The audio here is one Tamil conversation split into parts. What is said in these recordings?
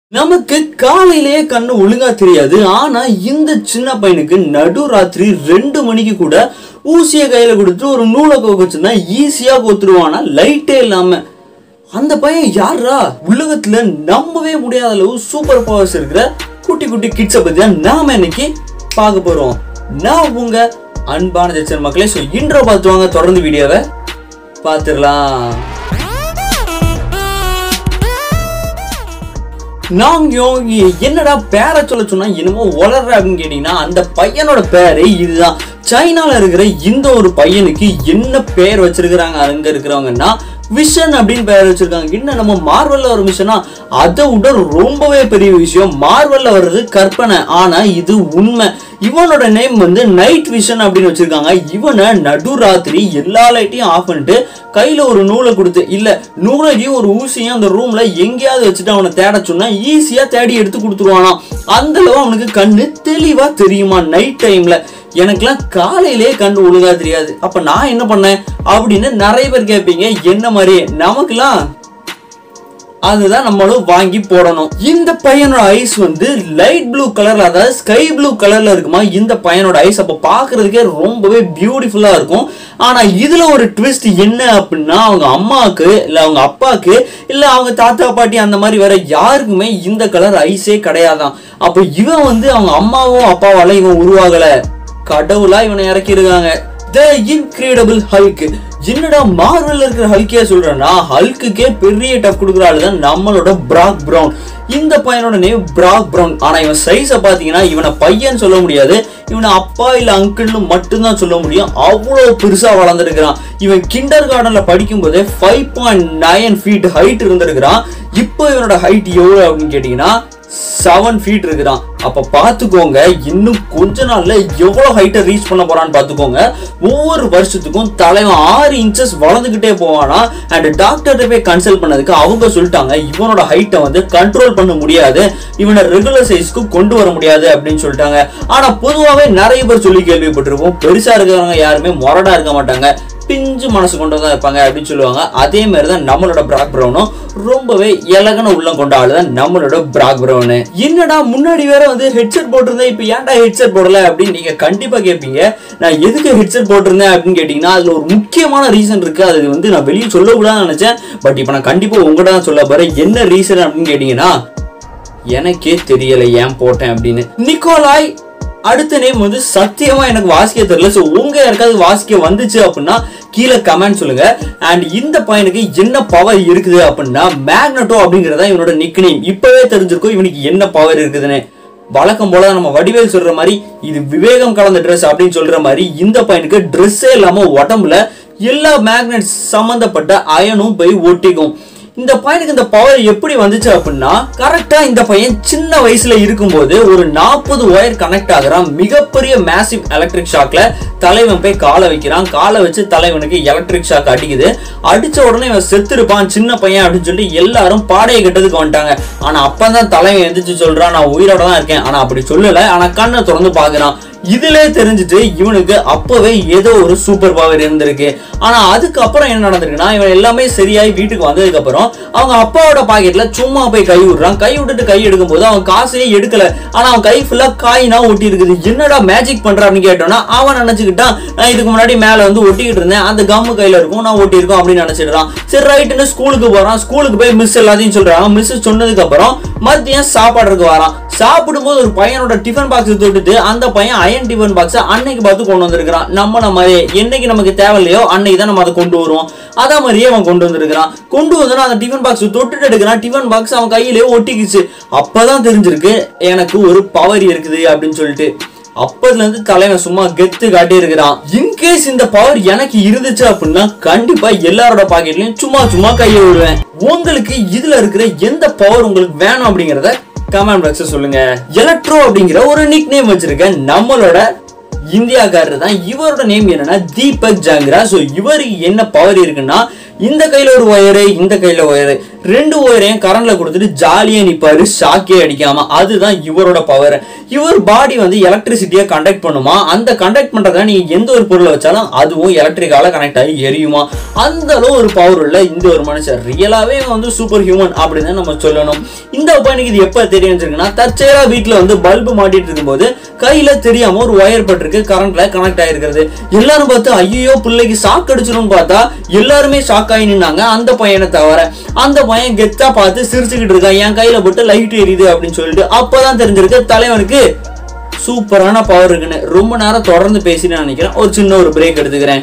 நமக்கு காலையிலேயே கண்ணு ஒழுங்கா தெரியாது ஆனா இந்த சின்ன பையனுக்கு நடு ராத்திரி ரெண்டு மணிக்கு கூட ஊசிய கையில கொடுத்து ஒரு நூலை கோச்சிருந்தா ஈஸியா கோத்துருவானா லைட்டே இல்லாம அந்த பையன் யாரா உலகத்துல நம்பவே முடியாத அளவு சூப்பர் பவர்ஸ் இருக்கிற குட்டி குட்டி கிட்ஸை பத்தி தான் நாம இன்னைக்கு பார்க்க போறோம் நான் உங்க அன்பான ஜெச்சன் மக்களே ஸோ இன்ட்ரோ பார்த்து வாங்க தொடர்ந்து வீடியோவை பார்த்துடலாம் நாங்க என்னடா பேரை சொல்ல சொன்னா என்னமோ வளர்ற அப்படின்னு கேட்டீங்கன்னா அந்த பையனோட பேரு இதுதான் சைனால இருக்கிற இந்த ஒரு பையனுக்கு என்ன பேர் வச்சிருக்கிறாங்க அங்க இருக்கிறவங்கன்னா விஷன் அப்படின்னு பேர் வச்சிருக்காங்க என்ன நம்ம மார்வல்ல ஒரு விஷயம்னா அதை விட ரொம்பவே பெரிய விஷயம் மார்வல்ல வர்றது கற்பனை ஆனா இது உண்மை இவனோட நேம் வந்து நைட் விஷன் அப்படின்னு வச்சிருக்காங்க இவனை நடுராத்திரி எல்லா லைட்டையும் ஆஃப் பண்ணிட்டு கையில ஒரு நூலை கொடுத்து இல்ல நூலையும் ஒரு ஊசியும் அந்த ரூம்ல எங்கேயாவது வச்சுட்டு அவனை தேட சொன்னா ஈஸியா தேடி எடுத்து கொடுத்துருவானாம் அந்த அளவு அவனுக்கு கண்ணு தெளிவா தெரியுமா நைட் டைம்ல எனக்கெல்லாம் காலையிலே கண்ணு ஒழுங்கா தெரியாது அப்ப நான் என்ன பண்ணேன் அப்படின்னு நிறைய பேர் கேட்பீங்க என்ன மாதிரி நமக்குலாம் அதுதான் நம்மளும் வாங்கி போடணும் இந்த பையனோட ஐஸ் வந்து லைட் ப்ளூ கலர்ல அதாவது ஸ்கை ப்ளூ கலர்ல இருக்குமா இந்த பையனோட ஐஸ் அப்ப பாக்குறதுக்கே ரொம்பவே பியூட்டிஃபுல்லா இருக்கும் ஆனா இதுல ஒரு ட்விஸ்ட் என்ன அப்படின்னா அவங்க அம்மாவுக்கு இல்ல அவங்க அப்பாவுக்கு இல்ல அவங்க தாத்தா பாட்டி அந்த மாதிரி வேற யாருக்குமே இந்த கலர் ஐஸே கிடையாதான் அப்ப இவன் வந்து அவங்க அம்மாவும் அப்பாவால இவன் உருவாகல கடவுளா இவனை இறக்கியிருக்காங்க த இன்கிரெடிபிள் ஹல்க் என்னடா மார்வல்ல இருக்கிற ஹல்கே சொல்றேன்னா ஹல்க்குக்கே பெரிய டஃப் கொடுக்குற ஆளு தான் நம்மளோட பிராக் பிரவுன் இந்த பையனோட நேம் பிராக் பிரவுன் ஆனா இவன் சைஸை பாத்தீங்கன்னா இவனை பையன் சொல்ல முடியாது இவனை அப்பா இல்ல அங்கிள்னு மட்டும்தான் சொல்ல முடியும் அவ்வளவு பெருசா வளர்ந்துருக்கிறான் இவன் கிண்டர் கார்டன்ல படிக்கும் போதே five point nine feet height இருந்திருக்கிறான் இப்போ இவனோட ஹைட் எவ்வளவு அப்படின்னு கேட்டீங்கன்னா செவன் ஃபீட் இருக்கிறான் அப்ப பாத்துக்கோங்க இன்னும் கொஞ்ச நாள்ல எவ்வளவு ஹைட்டை ரீச் பண்ண போறான்னு பாத்துக்கோங்க ஒவ்வொரு வருஷத்துக்கும் தலைவன் ஆறு இன்ச்சஸ் வளர்ந்துகிட்டே போவானா அண்ட் டாக்டர்கிட்ட போய் கன்சல்ட் பண்ணதுக்கு அவங்க சொல்லிட்டாங்க இவனோட ஹைட்டை வந்து கண்ட்ரோல் பண்ண முடியாது இவனை ரெகுலர் சைஸ்க்கு கொண்டு வர முடியாது அப்படின்னு சொல்லிட்டாங்க ஆனா பொதுவாகவே நிறைய பேர் சொல்லி கேள்விப்பட்டிருப்போம் பெருசா இருக்கிறவங்க யாருமே மொரடா இருக்க மாட்டாங்க பிஞ்சு மனசு கொண்டு தான் இருப்பாங்க அப்படின்னு சொல்லுவாங்க அதே மாதிரி தான் நம்மளோட பிராக் பிரவுனும் ரொம்பவே இலகன உள்ளம் கொண்ட ஆளு தான் நம்மளோட பிராக் பிரவுனு என்னடா முன்னாடி வேற வந்து ஹெட்செட் போட்டிருந்தேன் இப்போ ஏன்டா ஹெட்செட் போடல அப்படின்னு நீங்க கண்டிப்பா கேட்பீங்க நான் எதுக்கு ஹெட்செட் போட்டிருந்தேன் அப்படின்னு கேட்டீங்கன்னா அதுல ஒரு முக்கியமான ரீசன் இருக்கு அது வந்து நான் வெளியே சொல்லக்கூடாதுன்னு நினைச்சேன் பட் இப்போ நான் கண்டிப்பா உங்கள்கிட்ட தான் சொல்ல போறேன் என்ன ரீசன் அப்படின்னு கேட்டீங்கன்னா எனக்கே தெரியல ஏன் போட்டேன் அப்படின்னு நிக்கோலாய் அடுத்த நேம் வந்து சத்தியமா எனக்கு வாசிக்க தெரியல ஸோ உங்க யாருக்காவது வாசிக்க வந்துச்சு அப்படின்னா கீழே கமெண்ட் சொல்லுங்க அண்ட் இந்த பையனுக்கு என்ன பவர் இருக்குது அப்படின்னா மேக்னட்டோ அப்படிங்கறதா இவனோட நிக் நேம் இப்பவே தெரிஞ்சிருக்கும் இவனுக்கு என்ன பவர் இருக்குதுன்னு வழக்கம் போல நம்ம வடிவேல் சொல்ற மாதிரி இது விவேகம் கலந்த ட்ரெஸ் அப்படின்னு சொல்ற மாதிரி இந்த பையனுக்கு ட்ரெஸ்ஸே இல்லாம உடம்புல எல்லா மேக்னெட்ஸ் சம்பந்தப்பட்ட அயனும் போய் ஒட்டிக்கும் இந்த பையனுக்கு இந்த பவர் எப்படி வந்துச்சு அப்படின்னா கரெக்டா இந்த பையன் சின்ன வயசுல இருக்கும்போது ஒரு நாற்பது ஒயர் கனெக்ட் ஆகுறான் மிகப்பெரிய மேசிவ் எலக்ட்ரிக் ஷாக்ல தலைவன் போய் காலை வைக்கிறான் காலை வச்சு தலைவனுக்கு எலக்ட்ரிக் ஷாக் அடிக்குது அடிச்ச உடனே இவன் செத்துருப்பான் சின்ன பையன் அப்படின்னு சொல்லி எல்லாரும் பாடையை கட்டதுக்கு வந்துட்டாங்க ஆனா அப்பதான் தலைவன் எந்திரிச்சு சொல்றான் நான் உயிரோட தான் இருக்கேன் ஆனா அப்படி சொல்லல ஆனா கண்ணை திறந்து பாக்குறான் இதுல தெரிஞ்சுட்டு இவனுக்கு அப்பவே ஏதோ ஒரு சூப்பர் பவர் இருந்திருக்கு ஆனா அதுக்கப்புறம் என்ன நடந்திருக்குன்னா இவன் எல்லாமே சரியாய் வீட்டுக்கு வந்ததுக்கு அப்புறம் அவங்க அப்பாவோட பாக்கெட்ல சும்மா போய் கை விடுறான் கை விட்டுட்டு கை எடுக்கும் போது அவன் காசையே எடுக்கல ஆனா அவன் கை ஃபுல்லா காயினா ஒட்டி இருக்குது என்னடா மேஜிக் பண்ற அப்படின்னு கேட்டோம்னா அவன் நினைச்சுக்கிட்டான் நான் இதுக்கு முன்னாடி மேல வந்து ஒட்டிக்கிட்டு இருந்தேன் அந்த கம்மு கையில இருக்கும் நான் ஒட்டி இருக்கோம் அப்படின்னு நினைச்சிடுறான் சரி ரைட்டுன்னு ஸ்கூலுக்கு போறான் ஸ்கூலுக்கு போய் மிஸ் எல்லாத்தையும் சொல்றாங்க மிஸ் சொன்னதுக்கு அப்புறம் மதியம் சாப்பாடுறதுக்கு வரான் சாப்பிடும்போது ஒரு பையனோட டிஃபன் பாக்ஸ் தொட்டுட்டு அந்த பையன் அயன் டிஃபன் பாக்ஸை அன்னைக்கு பார்த்து கொண்டு வந்திருக்கிறான் நம்ம நம்ம என்னைக்கு நமக்கு தேவையில்லையோ அன்னைக்கு தான் நம்ம அதை கொண்டு வருவோம் அதே மாதிரியே அவன் கொண்டு வந்திருக்கிறான் கொண்டு வந்து அந்த டிஃபன் பாக்ஸ் தொட்டுட்டு எடுக்கிறான் டிஃபன் பாக்ஸ் அவன் கையிலேயே ஒட்டிக்கிச்சு அப்பதான் தெரிஞ்சிருக்கு எனக்கு ஒரு பவர் இருக்குது அப்படின்னு சொல்லிட்டு அப்பதுல இருந்து தலைவன் சும்மா கெத்து காட்டி இருக்கிறான் இன்கேஸ் இந்த பவர் எனக்கு இருந்துச்சு அப்படின்னா கண்டிப்பா எல்லாரோட பாக்கெட்லயும் சும்மா சும்மா கையை விடுவேன் உங்களுக்கு இதுல இருக்கிற எந்த பவர் உங்களுக்கு வேணும் அப்படிங்கறத கமெண்ட் பாக்ஸ்ல சொல்லுங்க எலக்ட்ரோ அப்படிங்கிற ஒரு நிக் நேம் வச்சிருக்கேன் நம்மளோட இந்தியாக்காரர் தான் இவரோட நேம் என்னன்னா தீபக் ஜாங்கிரா ஸோ இவருக்கு என்ன பவர் இருக்குன்னா இந்த கையில ஒரு ஒயரு இந்த கையில ஒயரு ரெண்டு ஒயரையும் கரண்ட்ல கொடுத்துட்டு ஜாலியா நிப்பாரு ஷாக்கே அடிக்காம அதுதான் இவரோட பவர் இவர் பாடி வந்து எலக்ட்ரிசிட்டியை கண்டக்ட் பண்ணுமா அந்த கண்டக்ட் பண்றதா நீங்க எந்த ஒரு பொருளை வச்சாலும் அதுவும் எலக்ட்ரிக்கால கனெக்ட் ஆகி எரியுமா அந்த அளவு ஒரு பவர் உள்ள இந்த ஒரு மனுஷன் ரியலாவே வந்து சூப்பர் ஹியூமன் அப்படின்னு நம்ம சொல்லணும் இந்த பையனுக்கு இது எப்ப தெரிய வச்சிருக்குன்னா தற்செயலா வீட்டுல வந்து பல்பு மாட்டிட்டு இருக்கும்போது கையில தெரியாம ஒரு ஒயர் பட்டிருக்கு கரண்ட்ல கனெக்ட் ஆயிருக்கிறது எல்லாரும் பார்த்து ஐயோ பிள்ளைக்கு ஷாக் அடிச்சிரும்னு பார்த்தா எல்லாருமே ஷாக் ஆகி நின்னாங்க அந்த பையனை தவிர அந்த பையன் கெத்தா பார்த்து சிரிச்சுக்கிட்டு இருக்கான் என் கையில போட்டு லைட் எரியுது அப்படின்னு சொல்லிட்டு அப்பதான் தெரிஞ்சிருக்கு தலைவனுக்கு சூப்பரான பவர் இருக்குன்னு ரொம்ப நேரம் தொடர்ந்து பேசினு நினைக்கிறேன் ஒரு சின்ன ஒரு பிரேக் எடுத்துக்கிறேன்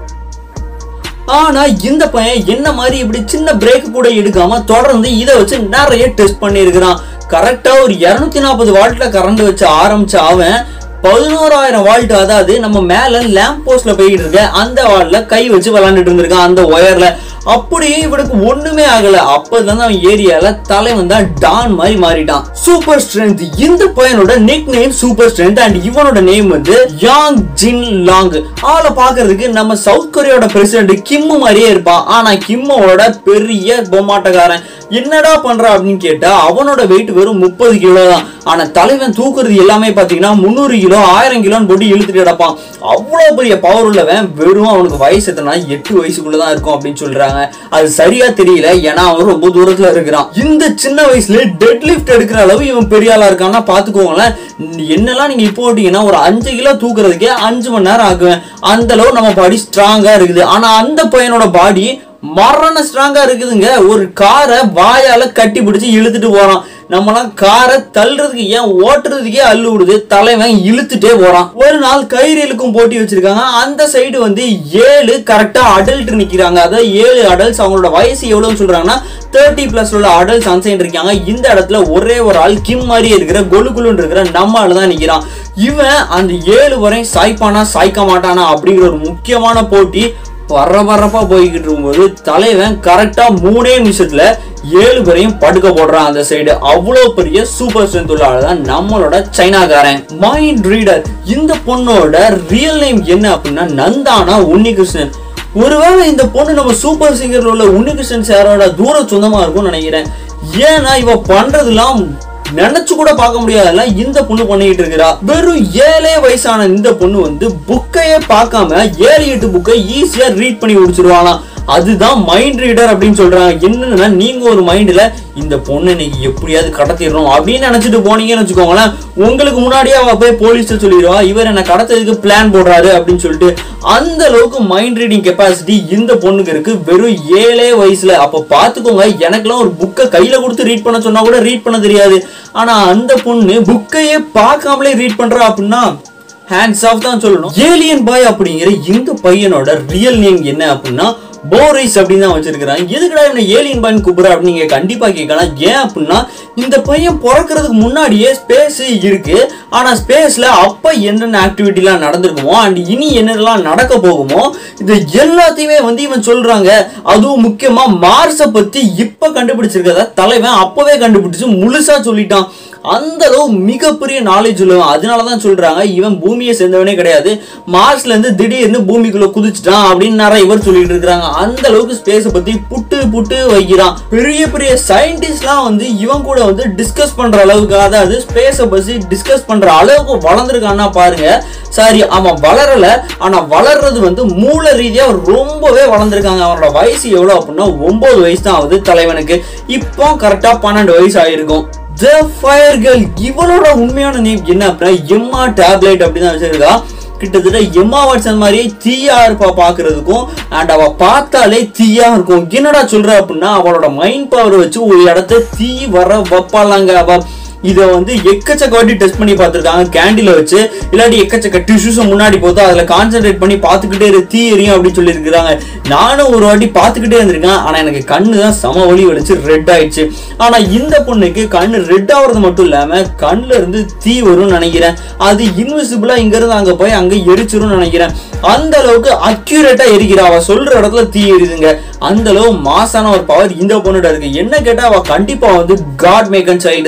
ஆனா இந்த பையன் என்ன மாதிரி இப்படி சின்ன பிரேக் கூட எடுக்காம தொடர்ந்து இதை வச்சு நிறைய டெஸ்ட் பண்ணியிருக்கிறான் கரெக்டா ஒரு இருநூத்தி நாற்பது வால்ட்ல கரண்ட் வச்சு ஆரம்பிச்ச அவன் பதினோராயிரம் வால்ட் அதாவது நம்ம மேல லேம்ப் போஸ்ட்ல போயிட்டு இருக்க அந்த வால்ல கை வச்சு விளாண்டுட்டு இருந்திருக்கான் அந்த ஒயர்ல அப்படியே இவனுக்கு ஒண்ணுமே ஆகல அப்பதுல இருந்து அவன் ஏரியால தலைவன் தான் டான் மாதிரி மாறிட்டான் சூப்பர் ஸ்ட்ரென்த் இந்த பையனோட nickname super strength and இவனோட நேம் வந்து யாங் ஜின் லாங் ஆளை பாக்குறதுக்கு நம்ம சவுத் கொரியாவோட பிரசிடென்ட் கிம்மு மாதிரியே இருப்பான் ஆனா கிம்மோட பெரிய பொம்மாட்டக்காரன் என்னடா பண்ற அப்படின்னு கேட்டா அவனோட வெயிட் வெறும் முப்பது கிலோ தான் ஆனா தலைவன் தூக்குறது எல்லாமே பாத்தீங்கன்னா முந்நூறு கிலோ ஆயிரம் கிலோன்னு போட்டு இழுத்துட்டு கிடப்பான் அவ்வளவு பெரிய பவர் உள்ளவன் வெறும் அவனுக்கு வயசு எத்தனை எட்டு வயசுக்குள்ளதான் இருக்கும் அப்படின்னு சொல்றாங்க அது சரியா தெரியல ஏன்னா அவன் ரொம்ப தூரத்துல இருக்கிறான் இந்த சின்ன வயசுல டெட் லிஃப்ட் எடுக்கிற அளவு இவன் பெரிய ஆளா இருக்கான்னா பாத்துக்கோங்களேன் என்னெல்லாம் நீங்க இப்போ போட்டீங்கன்னா ஒரு அஞ்சு கிலோ தூக்குறதுக்கே அஞ்சு மணி நேரம் ஆகுவேன் அந்த அளவு நம்ம பாடி ஸ்ட்ராங்கா இருக்குது ஆனா அந்த பையனோட பாடி மரண ஸ்ட்ராங்கா இருக்குதுங்க ஒரு காரை வாயால கட்டி பிடிச்சு இழுத்துட்டு போறான் நம்மலாம் காரை தள்ளுறதுக்கு ஏன் ஓட்டுறதுக்கே அள்ளு விடுது தலைவன் இழுத்துட்டே போறான் ஒரு நாள் கயிறு இழுக்கும் போட்டி வச்சிருக்காங்க அந்த சைடு வந்து ஏழு கரெக்டா அடல்ட் நிக்கிறாங்க அதாவது ஏழு அடல்ட்ஸ் அவங்களோட வயசு எவ்வளவுன்னு சொல்றாங்கன்னா தேர்ட்டி பிளஸ் உள்ள அடல்ட்ஸ் அன்சைன் இருக்காங்க இந்த இடத்துல ஒரே ஒரு ஆள் கிம் மாதிரி இருக்கிற கொலு குலுன்னு இருக்கிற நம்ம ஆளு தான் நிக்கிறான் இவன் அந்த ஏழு வரையும் சாய்ப்பானா சாய்க்க மாட்டானா அப்படிங்கிற ஒரு முக்கியமான போட்டி பரபரப்பா போய்கிட்டு இருக்கும்போது தலைவன் கரெக்டா மூணே நிமிஷத்துல ஏழு பேரையும் படுக்க போடுறான் அந்த சைடு அவ்வளவு பெரிய சூப்பர் ஸ்ட்ரென்த் உள்ள ஆளு தான் நம்மளோட சைனாக்காரன் மைண்ட் ரீடர் இந்த பொண்ணோட ரியல் நேம் என்ன அப்படின்னா நந்தானா உன்னிகிருஷ்ணன் ஒருவேளை இந்த பொண்ணு நம்ம சூப்பர் சிங்கர்ல உள்ள உன்னிகிருஷ்ணன் சாரோட தூர சொந்தமா இருக்கும்னு நினைக்கிறேன் ஏன்னா இவ பண்றதெல்லாம் நினைச்சு கூட பார்க்க முடியாதல்ல இந்த பொண்ணு பண்ணிட்டு இருக்கிறா வெறும் ஏழே வயசான இந்த பொண்ணு வந்து புக்கையே பார்க்காம ஏழு எட்டு புக்கை ஈஸியா ரீட் பண்ணி முடிச்சிருவாங்களாம் அதுதான் மைண்ட் ரீடர் அப்படின்னு சொல்றாங்க என்னன்னா நீங்க ஒரு மைண்ட்ல இந்த பொண்ணை இன்னைக்கு எப்படியாவது கடத்திடணும் அப்படின்னு நினைச்சிட்டு போனீங்கன்னு வச்சுக்கோங்களேன் உங்களுக்கு முன்னாடியே அவ போய் போலீஸ்ல சொல்லிடுவா இவர் என்ன கடத்ததுக்கு பிளான் போடுறாரு அப்படின்னு சொல்லிட்டு அந்த அளவுக்கு மைண்ட் ரீடிங் கெப்பாசிட்டி இந்த பொண்ணுக்கு இருக்கு வெறும் ஏழே வயசுல அப்ப பாத்துக்கோங்க எனக்கெல்லாம் ஒரு புக்கை கையில கொடுத்து ரீட் பண்ண சொன்னா கூட ரீட் பண்ண தெரியாது ஆனா அந்த பொண்ணு புக்கையே பார்க்காமலே ரீட் பண்றா அப்படின்னா ஹேண்ட்ஸ் ஆஃப் தான் சொல்லணும் ஏலியன் பாய் அப்படிங்கிற இந்த பையனோட ரியல் நேம் என்ன அப்படின்னா போரிஸ் அப்படின்னு தான் வச்சிருக்கிறாங்க எதுக்குடா இவனை ஏலியன் பாய்னு கூப்பிடுற அப்படின்னு நீங்க கண்டிப்பா கேட்கலாம் ஏன் அப்படின்னா இந்த பையன் பிறக்கிறதுக்கு முன்னாடியே ஸ்பேஸ் இருக்கு ஆனா ஸ்பேஸ்ல அப்ப என்னென்ன ஆக்டிவிட்டிலாம் நடந்திருக்குமோ அண்ட் இனி என்னென்னலாம் நடக்க போகுமோ இது எல்லாத்தையுமே வந்து இவன் சொல்றாங்க அதுவும் முக்கியமா மார்ஸை பத்தி இப்ப கண்டுபிடிச்சிருக்கத தலைவன் அப்பவே கண்டுபிடிச்சு முழுசா சொல்லிட்டான் அந்த அளவு மிகப்பெரிய நாலேஜ் உள்ளவன் அதனால தான் சொல்றாங்க இவன் பூமியை சேர்ந்தவனே கிடையாது மார்ஸ்ல இருந்து திடீர்னு பூமிக்குள்ள குதிச்சிட்டான் அப்படின்னு நிறைய பேர் சொல்லிட்டு இருக்காங்க அந்த அளவுக்கு ஸ்பேஸை பத்தி புட்டு புட்டு வைக்கிறான் பெரிய பெரிய சயின்டிஸ்ட்லாம் வந்து இவன் கூட வந்து டிஸ்கஸ் பண்ற அளவுக்கு அதாவது ஸ்பேஸை பத்தி டிஸ்கஸ் பண்ற அளவுக்கு வளர்ந்துருக்கான்னா பாருங்க சாரி அவன் வளரல ஆனா வளர்றது வந்து மூல ரீதியா ரொம்பவே வளர்ந்துருக்காங்க அவனோட வயசு எவ்வளவு அப்படின்னா ஒன்பது வயசு தான் ஆகுது தலைவனுக்கு இப்போ கரெக்டா பன்னெண்டு வயசு ஆயிருக்கும் த ஃபயர் கேர்ள் இவளோட உண்மையான நேம் என்ன அப்படின்னா எம்மா டேப்லெட் அப்படின்னு தான் வச்சிருக்கா கிட்டத்தட்ட எம்மா வாட்சன் மாதிரியே தீயா இருப்பா பாக்குறதுக்கும் அண்ட் அவ பார்த்தாலே தீயா இருக்கும் என்னடா சொல்ற அப்படின்னா அவளோட மைண்ட் பவர் வச்சு ஒரு இடத்த தீ வர வைப்பாளாங்க அவ இதை வந்து எக்கச்சக்க வாட்டி டெஸ்ட் பண்ணி பார்த்துருக்காங்க கேண்டில வச்சு இல்லாட்டி எக்கச்சக்க டிஷ்யூஸை முன்னாடி போட்டு அதில் கான்சென்ட்ரேட் பண்ணி பார்த்துக்கிட்டே இரு தீ எரியும் அப்படின்னு சொல்லியிருக்கிறாங்க நானும் ஒரு வாட்டி பார்த்துக்கிட்டே இருந்திருக்கேன் ஆனால் எனக்கு கண்ணு தான் சம வலி வலிச்சு ரெட் ஆயிடுச்சு ஆனால் இந்த பொண்ணுக்கு கண்ணு ரெட் ஆகுறது மட்டும் இல்லாமல் கண்ணுல இருந்து தீ வரும்னு நினைக்கிறேன் அது இன்விசிபிளா இங்கிருந்து அங்கே போய் அங்கே எரிச்சிரும்னு நினைக்கிறேன் அந்த அளவுக்கு அக்யூரேட்டா எரிக்கிறா அவ சொல்ற இடத்துல தீ எரியுதுங்க அந்த அளவு மாசான ஒரு பவர் இந்த பொண்ணுட இருக்கு என்ன கேட்டா அவ கண்டிப்பா வந்து காட் மேக்கன் சைல்டு தான்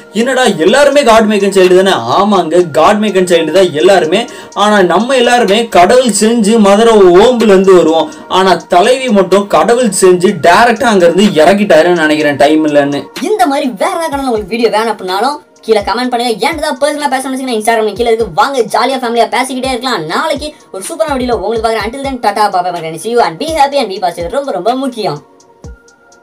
என்னடா எல்லாருமே காட் மேக்கன் சைல்டு தானே ஆமாங்க காட் மேக்கன் சைல்டு தான் எல்லாருமே ஆனா நம்ம எல்லாருமே கடவுள் செஞ்சு மதுரை ஓம்புல இருந்து வருவோம் ஆனா தலைவி மட்டும் கடவுள் செஞ்சு டைரக்டா அங்க இருந்து இறக்கிட்டாருன்னு நினைக்கிறேன் டைம் இல்லைன்னு இந்த மாதிரி வேற ஏதாவது கடவுள் உங்களுக்கு வீடியோ வேணும் அப்படின்னாலும் கீழே கமெண்ட் பண்ணுங்க ஏன் தான் பர்சனலாக பேச நினைச்சீங்கன்னா இன்ஸ்டாகிராம் கீழே இருக்கு வாங்க ஜாலியாக ஃபேமிலியாக பேசிக்கிட்டே இருக்கலாம் நாளைக்கு ஒரு சூப்பரான வீடியோ உங்களுக்கு பார்க்குறேன் அண்டில் தென் டாடா பாபா see you and be happy and be boss ரொம்ப ரொம்ப முக்கியம்